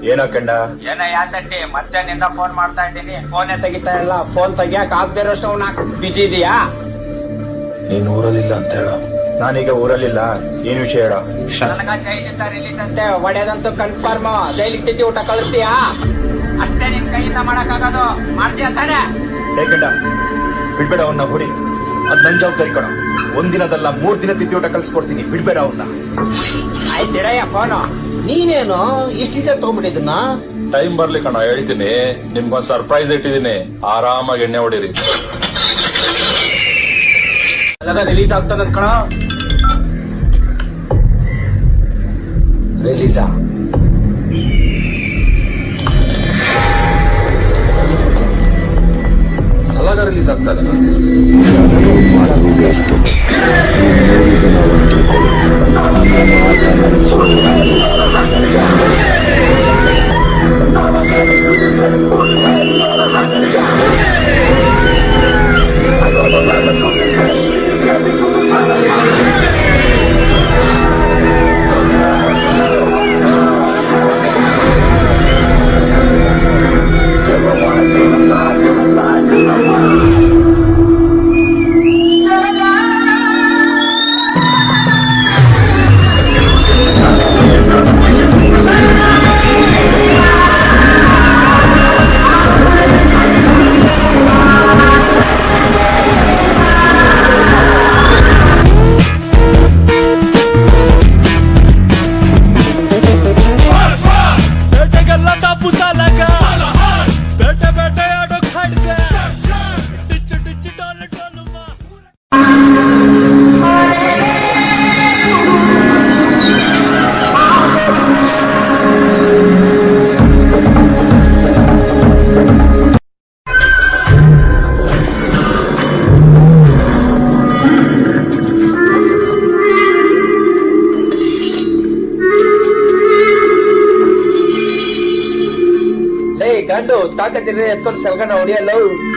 ಏನೋ ಕಂಡ ಏನ ಯಾಸಟ್ಟಿ ಮತ್ತೆ ನಿಂದ ಫೋನ್ ಮಾಡ್ತಾ ಇದ್ದೀನಿ ಫೋನೇ ತೆಗಿತಾ ಇಲ್ಲ ಫೋನ್ ತೆಗಿಯಕ್ ಆಗದೆ ಇರೋಷ್ಟು ನಾಕ್ ಬಿಜಿ ಇದೀಯಾ ನೀನ್ ಊರಲ್ಲಿಲ್ಲ ಅಂತ ಹೇಳ ನಾನೀಗ ಊರಲ್ಲಿಲ್ಲ ಏನ್ ವಿಷಯ ಹೇಳ ನನಗ ಜೈಲಿಂದ ರಿಲೀಸ್ ಅಂತೆ ಒಡೆದಂತೂ ಕನ್ಫರ್ಮ್ ಜೈಲಿಗೆ ತಿಥಿ ಊಟ ಕಳಿಸ್ತೀಯಾ ಅಷ್ಟೇ ನಿನ್ ಕೈಯಿಂದ ಮಾಡಕ್ಕಾಗೋದು ಮಾಡ್ತೀಯ ತಾನೆ ಏ ಕಂಡ ಬಿಡ್ಬೇಡ ಅವನ್ನ ಹುಡಿ ಅದ್ ನನ್ ಜವಾಬ್ದಾರಿ ಕಣ ಒಂದಿನದಲ್ಲ ಮೂರ್ ದಿನ ತಿಥಿ ಊಟ ಕಳ್ಸ್ಕೊಡ್ತೀನಿ ಬಿಡ್ಬೇಡ ಅವನ್ನ ಆಯ್ತಿಡಯ್ಯ ಫೋನು ನೀನೇನು ಇಷ್ಟ ದಿವಸ ತಗೊಂಡ್ಬಿಟ್ಟಿದ್ದನ್ನ ಟೈಮ್ ಬರ್ಲಿ ಕಣ ಹೇಳ್ತೀನಿ ನಿಮ್ಗೊಂದ್ ಸರ್ಪ್ರೈಸ್ ಇಟ್ಟಿದ್ದೀನಿ ಆರಾಮಾಗಿ ಎಣ್ಣೆ ಹೊಡಿರಿ ಅಲ್ಲಾಗ ರಿಲೀಸ್ ಆಗ್ತದ ಕಣ ರಿಲೀಸಾ ಸಲಾಗ ರಿಲೀಸ್ ಆಗ್ತದೆ ಬೇಟೆಗೆಲ್ಲ ಟಾಪು ಸಾಲಗ ಬೇಟೆ ಬೇಟೆ ಆಡೋ ಖಡ್ಗ ಟಿಚ್ಚು ಟಿಚ್ಚು ಡಾಲು ಡಾಲು ಮಾ ಲೇ ಗಂಡು ತಾಕತ್ತಿದ್ರೆ ಎತ್ಕೊಂಡು ಸಲ್ಗಣ ಹೊಡಿಯಲ್ಲ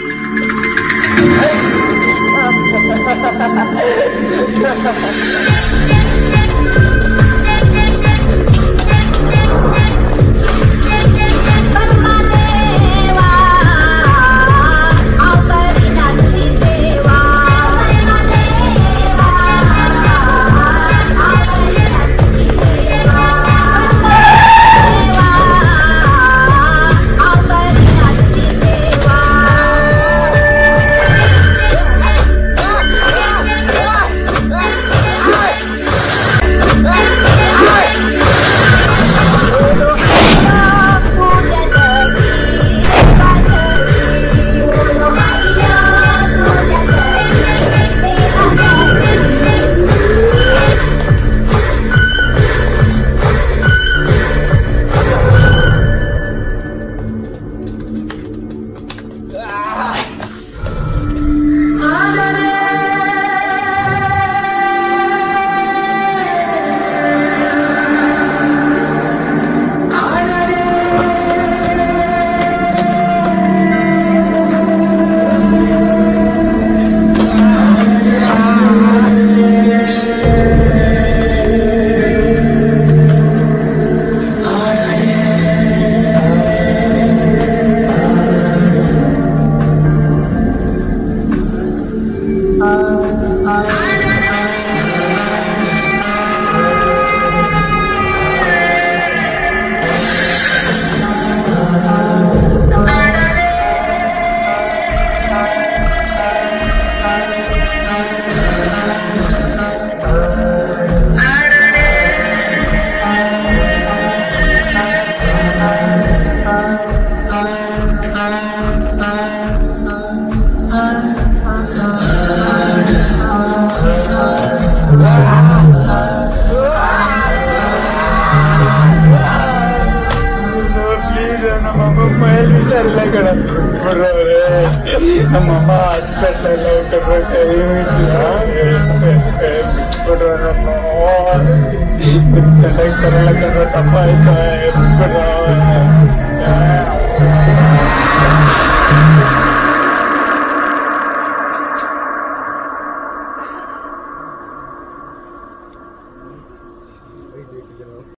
ಪ್ಲೀಸ್ ನಮ್ಮಮ್ಮ ಮೈಲ್ ಹುಷಾರಿಲ್ಲ ಕಣ ಬರೋರೆ ನಮ್ಮಮ್ಮ ಹಾಸ್ಪಿಟ್ಲ್ ಎಲ್ಲ ಕಟ್ರೆ ಕೈ ಬಿಟ್ಬಿಡ್ರ ನಮ್ಮ ಕಂಡಕ್ಟರ್ ಎಲ್ಲ ಕಣ್ರ ತಪ್ಪ ಆಯ್ತಾ ಬಿಟ್ಬಿಡ್ರ